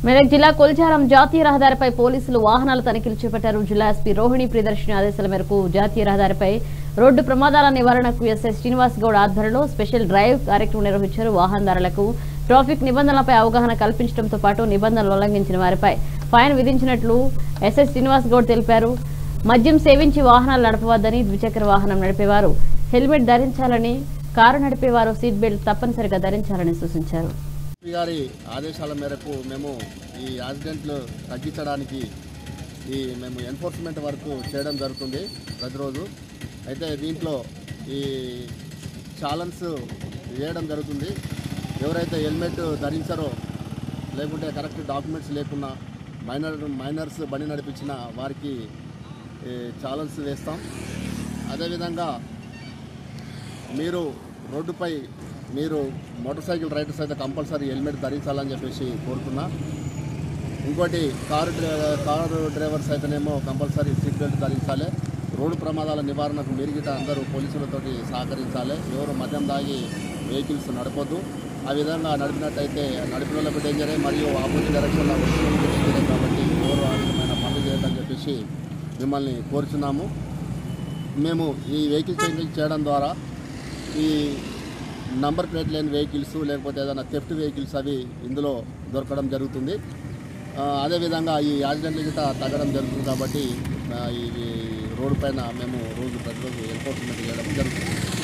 మెదక్ జిల్లా కొల్చారం జాతీయ రహదారిపై పోలీసులు వాహనాల తనిఖీలు చేపట్టారు జిల్లా ఎస్పీ రోహిణి ప్రియదర్శిని ఆదేశాల మేరకు జాతీయ రహదారిపై రోడ్డు ప్రమాదాల నివారణకు ఎస్ఐ శ్రీనివాస్ గౌడ్ ఆధ్వర్యంలో స్పెషల్ డ్రైవ్ కార్యక్రమం నిర్వహించారు వాహనదారులకు ట్రాఫిక్ నిబంధనలపై అవగాహన కల్పించడంతో పాటు నిబంధనలు ఉల్లంఘించిన వారిపై ఫైన్ విధించినట్లు ఎస్ఐ శ్రీనివాస్ గౌడ్ తెలిపారు మద్యం సేవించి వాహనాలు నడపవద్దని ద్విచక్ర వాహనం నడిపేవారు హెల్మెట్ ధరించాలని కారు నడిపేవారు సీట్ బెల్ట్ తప్పనిసరిగా ధరించాలని సూచించారు ఎస్పీ గారి ఆదేశాల మేరకు మేము ఈ యాక్సిడెంట్లు తగ్గించడానికి ఈ మేము ఎన్ఫోర్స్మెంట్ వర్క్ చేయడం జరుగుతుంది ప్రతిరోజు అయితే దీంట్లో ఈ ఛాలన్స్ వేయడం జరుగుతుంది ఎవరైతే హెల్మెట్ ధరించారో లేకుంటే కరెక్ట్ డాక్యుమెంట్స్ లేకున్నా మైనర్ మైనర్స్ బండి నడిపించిన వారికి ఛాలన్స్ వేస్తాం అదేవిధంగా మీరు రోడ్డుపై మీరు మోటార్ సైకిల్ రైడర్స్ అయితే కంపల్సరీ హెల్మెట్ ధరించాలని చెప్పేసి కోరుతున్నా ఇంకోటి కారు డ్రై- కారు డ్రైవర్స్ అయితేనేమో కంపల్సరీ సీట్ బెల్ట్ ధరించాలి రోడ్డు ప్రమాదాల నివారణకు మీరుగిట అందరూ పోలీసులతోటి సహకరించాలి ఎవరు మద్యం దాగి వెహికల్స్ నడపొద్దు ఆ విధంగా నడిపినట్టయితే నడిపిన వాళ్ళకు డేంజరే మరియు ఆపోజిట్ డైరెక్షన్లో వచ్చే వాళ్ళకు డేంజరే కాబట్టి ఎవరు ఆ విధమైన పనులు చేయొద్దని చెప్పేసి మిమ్మల్ని కోరుచున్నాము మేము ఈ వెహికల్ చేంజింగ్ చేయడం ద్వారా ఈ నంబర్ ప్లేట్ లేని వెహికల్స్ లేకపోతే ఏదైనా థెఫ్ట్ వెహికల్స్ అవి ఇందులో దొరకడం జరుగుతుంది ఆ, అదేవిధంగా ఈ యాక్సిడెంట్లు గిట్ట తగ్గడం జరుగుతుంది కాబట్టి ఆ, ఈ ఈ రోడ్డు పైన మేము రోజు ప్రతిరోజు ఎన్ఫోర్స్మెంట్ చేయడం జరుగుతుంది